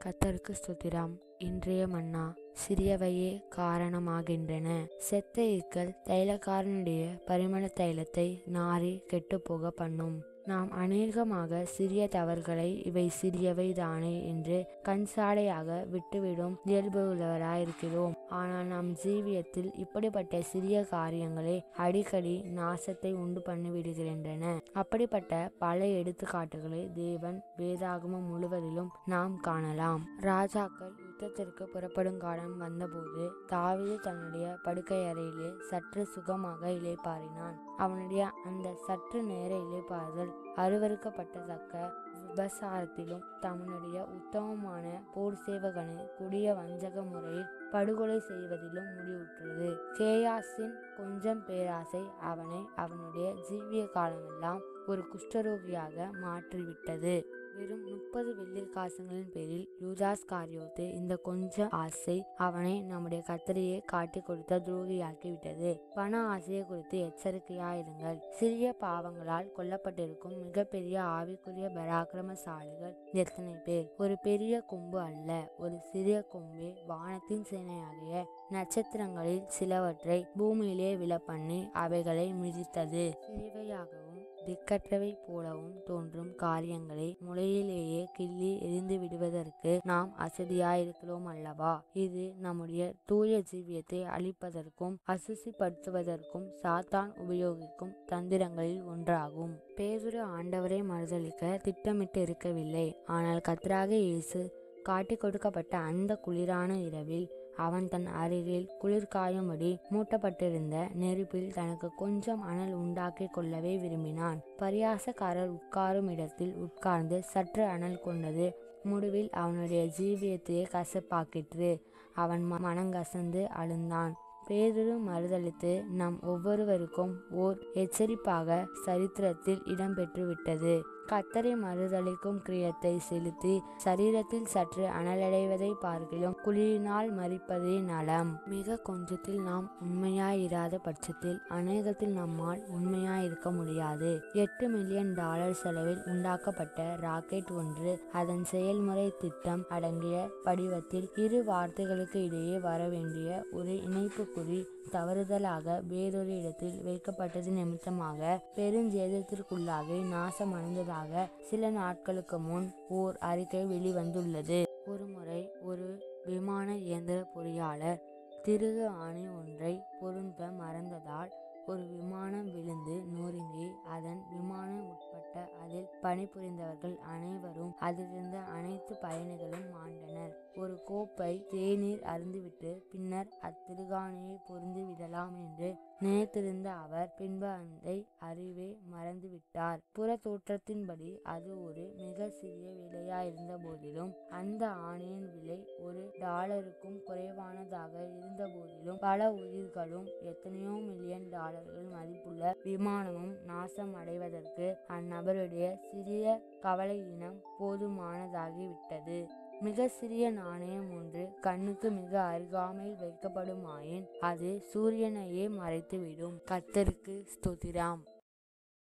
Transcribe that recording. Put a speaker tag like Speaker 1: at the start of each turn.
Speaker 1: கத்தருக்கு ஸ்துதிரம் இன்றைய மன்னா சிறியவையே காரணமாகின்றன செத்த ஈக்கள் தைலக்காரனுடைய பரிமள தைலத்தை நாரி கெட்டுப்போக பண்ணும் நாம் அநேகமாக சிறிய தவறுகளை இவை சிறியவை தானே என்று கண்சாடையாக விட்டுவிடும் இயல்பு உள்ளவராயிருக்கிறோம் ஆனால் நம் ஜீவியத்தில் இப்படிப்பட்ட சிறிய காரியங்களே அடிக்கடி நாசத்தை உண்டு பண்ணிவிடுகின்றன அப்படிப்பட்ட பல எடுத்துக்காட்டுகளை தேவன் வேதாகமம் முழுவதிலும் நாம் காணலாம் ராஜாக்கள் யுத்தத்திற்கு புறப்படும் காலம் வந்தபோது தாவீது தன்னுடைய படுக்கை அறையிலே சற்று சுகமாக இளைப்பாறினான் அவனுடைய அந்த சற்று நேர இளைப்பாறுதல் அருவறுக்கப்பட்டத்தக்க விபசாரத்திலும் தன்னுடைய உத்தமமான போர் சேவகனை கொடிய வஞ்சக முறையில் படுகொலை செய்வதிலும் முடிவுற்றது கேயாசின் கொஞ்சம் பேராசை அவனை அவனுடைய ஜீவிய காலமெல்லாம் ஒரு குஷ்டரோகியாக மாற்றிவிட்டது வெறும் முப்பது வெள்ளி காசுகளின் பேரில் யூதாஸ் காரியோத்து இந்த கொஞ்ச ஆசை அவனை நம்முடைய கத்தரையே காட்டி கொடுத்த துரோகியாக்கி விட்டது பண ஆசையை குறித்து எச்சரிக்கையாயிருங்கள் சிறிய பாவங்களால் கொல்லப்பட்டிருக்கும் மிகப்பெரிய ஆவிக்குரிய பராக்கிரமசாலிகள் எத்தனை பேர் ஒரு பெரிய கொம்பு அல்ல ஒரு சிறிய கொம்பே வானத்தின் சேனையாகிய நட்சத்திரங்களில் சிலவற்றை பூமியிலே விழப்பண்ணி அவைகளை மிதித்தது சிறிவையாகவும் திக்கற்றவை போலவும் தோன்றும் காரியங்களை முளையிலேயே கிள்ளி எரிந்து விடுவதற்கு நாம் அசதியாயிருக்கிறோம் அல்லவா இது நம்முடைய தூய ஜீவியத்தை அழிப்பதற்கும் அசுசிப்படுத்துவதற்கும் சாத்தான் உபயோகிக்கும் தந்திரங்களில் ஒன்றாகும் பேதுரு ஆண்டவரை மறுதளிக்க திட்டமிட்டு இருக்கவில்லை ஆனால் கத்ராக இயேசு காட்டிக் கொடுக்கப்பட்ட அந்த குளிரான இரவில் அவன் தன் அருகில் குளிர் காயும்படி மூட்டப்பட்டிருந்த நெருப்பில் தனக்கு கொஞ்சம் அனல் உண்டாக்கி கொள்ளவே விரும்பினான் பரியாசக்காரர் உட்காரும் இடத்தில் உட்கார்ந்து சற்று அனல் கொண்டது முடிவில் அவனுடைய ஜீவியத்தையே கசப்பாக்கிற்று அவன் மனங்கசந்து அழுந்தான் பேதுரு மறுதளித்து நம் ஒவ்வொருவருக்கும் ஓர் எச்சரிப்பாக சரித்திரத்தில் இடம்பெற்று விட்டது கத்தரை மறுதளிக்கும் கிரியத்தை செலுத்தி சரீரத்தில் சற்று அனலடைவதை பார்க்கிலும் குளிரினால் மறிப்பதே நலம் மிக கொஞ்சத்தில் நாம் உண்மையாயிராத பட்சத்தில் அநேகத்தில் நம்மால் உண்மையாயிருக்க முடியாது எட்டு மில்லியன் டாலர் செலவில் உண்டாக்கப்பட்ட ராக்கெட் ஒன்று அதன் செயல்முறை திட்டம் அடங்கிய படிவத்தில் இரு வார்த்தைகளுக்கு இடையே வர வேண்டிய ஒரு இணைப்பு குறி தவறுதலாக வேறொரு இடத்தில் வைக்கப்பட்டது நிமித்தமாக பெருஞ்சேதத்திற்குள்ளாகி நாசமடைந்ததாக சில நாட்களுக்கு முன் ஓர் அறிக்கை வெளிவந்துள்ளது ஒருமுறை ஒரு விமான இயந்திர பொறியாளர் திருகு ஆணி ஒன்றை பொருந்த மறந்ததால் ஒரு விமானம் விழுந்து நொறுங்கி அதன் விமானம் உட்பட்ட அதில் பணிபுரிந்தவர்கள் அனைவரும் அதிலிருந்த அனைத்து பயணிகளும் மாண்டனர் ஒரு கோப்பை தேநீர் அருந்துவிட்டு பின்னர் அத்திருகாணியை பொருந்து விடலாம் என்று நினைத்திருந்த அவர் பின்பு அந்த அறிவை மறந்துவிட்டார் புற தோற்றத்தின்படி அது ஒரு மிக சிறிய விலையாயிருந்த போதிலும் அந்த ஆணையின் விலை ஒரு டாலருக்கும் குறைவானதாக இருந்த போதிலும் பல உயிர்களும் எத்தனையோ மில்லியன் டாலர்கள் மதிப்புள்ள விமானமும் நாசம் அடைவதற்கு அந்நபருடைய சிறிய கவலையினம் போதுமானதாகிவிட்டது மிக சிறிய நாணயம் ஒன்று கண்ணுக்கு மிக அருகாமையில் வைக்கப்படுமாயின் அது சூரியனையே மறைத்துவிடும் கத்தருக்கு ஸ்தோத்திரம்